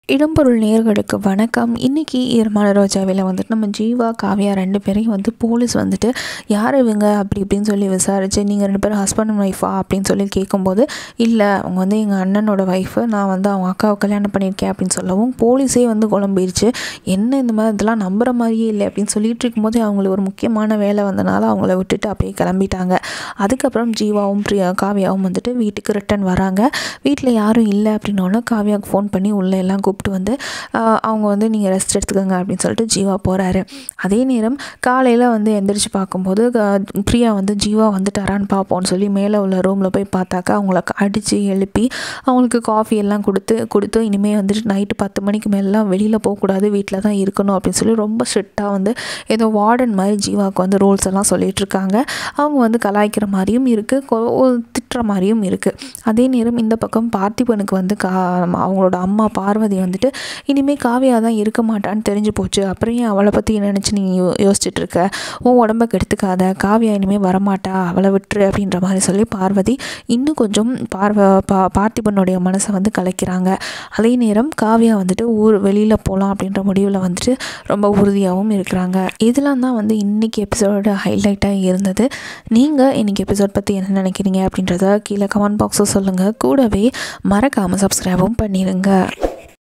இடம்பொருள் நேயர்களுக்கு வணக்கம் இன்றைக்கி ஈரமான ரோஜாவில் வந்துட்டு நம்ம ஜீவா காவ்யா ரெண்டு பேரையும் வந்து போலீஸ் வந்துட்டு யார் இவங்க அப்படி இப்படின்னு சொல்லி விசாரிச்சு நீங்கள் ரெண்டு பேரும் ஹஸ்பண்ட் அண்ட் ஒய்ஃபா அப்படின்னு சொல்லி கேட்கும்போது இல்லை அவங்க வந்து எங்கள் அண்ணனோட ஒய்ஃபு நான் வந்து அவங்க அக்காவை கல்யாணம் பண்ணியிருக்கேன் அப்படின்னு சொல்லவும் போலீஸே வந்து குழம்பிடுச்சு என்ன இந்த மாதிரி இதெல்லாம் நம்புகிற மாதிரியே இல்லை அப்படின்னு சொல்லிட்டு இருக்கும்போதே அவங்களுக்கு ஒரு முக்கியமான வேலை வந்தனால அவங்கள விட்டுட்டு அப்படியே கிளம்பிட்டாங்க அதுக்கப்புறம் ஜீவாவும் பிரியா காவ்யாவும் வந்துட்டு வீட்டுக்கு ரிட்டன் வராங்க வீட்டில் யாரும் இல்லை அப்படின்னோடனே காவ்யாவுக்கு ஃபோன் பண்ணி உள்ளே எல்லாம் கூப்பிட்டு வந்து ஆஹ், அவங்க வந்து நீங்கள் ரெஸ்ட் எடுத்துக்கோங்க அப்படின்னு சொல்லிட்டு ஜீவா போகிறாரு அதே நேரம் காலையில் வந்து எந்திரிச்சு பார்க்கும்போது ஆஹ், பிரியா வந்து ஜீவா வந்துட்டாரான்னு பார்ப்போம்னு சொல்லி மேலே உள்ள ரூமில் போய் பார்த்தாக்கா அவங்கள அடித்து எழுப்பி அவங்களுக்கு காஃபி எல்லாம் கொடுத்து கொடுத்து இனிமேல் வந்துட்டு நைட்டு பத்து மணிக்கு மேலாம் வெளியில் போகக்கூடாது வீட்டில் தான் இருக்கணும் அப்படின்னு சொல்லி ரொம்ப ஸ்ட்ரிக்டாக வந்து ஏதோ வார்டன் மாதிரி ஜீவாவுக்கு வந்து ரூல்ஸ் எல்லாம் சொல்லிட்டு இருக்காங்க அவங்க வந்து கலாய்க்கிற மாதிரியும் இருக்குது திட்டுற மாதிரியும் இருக்குது அதே நேரம் இந்த பக்கம் பார்த்திபனுக்கு வந்து கா அவங்களோட அம்மா பார்வதி வந்துட்டு இனிமேல் காவியா தான் இருக்க மாட்டான்னு தெரிஞ்சு போச்சு அப்புறம் ஏன் அவளை பற்றி நினச்சி நீ யோ யோசிச்சுட்டு இருக்க உன் உடம்ப கெடுத்துக்காத காவியா இனிமேல் வரமாட்டா அவளை விட்டுரு அப்படின்ற மாதிரி சொல்லி பார்வதி இன்னும் கொஞ்சம் பார்வ பா பார்த்திபனுடைய மனசை வந்து கலைக்கிறாங்க அதே நேரம் காவியா வந்துட்டு ஊர் வெளியில் போகலாம் அப்படின்ற முடிவில் வந்துட்டு ரொம்ப உறுதியாகவும் இருக்கிறாங்க இதெல்லாம் தான் வந்து இன்றைக்கி எபிசோட ஹைலைட்டாக இருந்தது நீங்கள் இன்றைக்கி எபிசோட் பற்றி என்ன நினைக்கிறீங்க அப்படின்றத கீழே கமெண்ட் பாக்ஸில் சொல்லுங்கள் கூடவே மறக்காமல் சப்ஸ்கிரைபும் பண்ணிடுங்க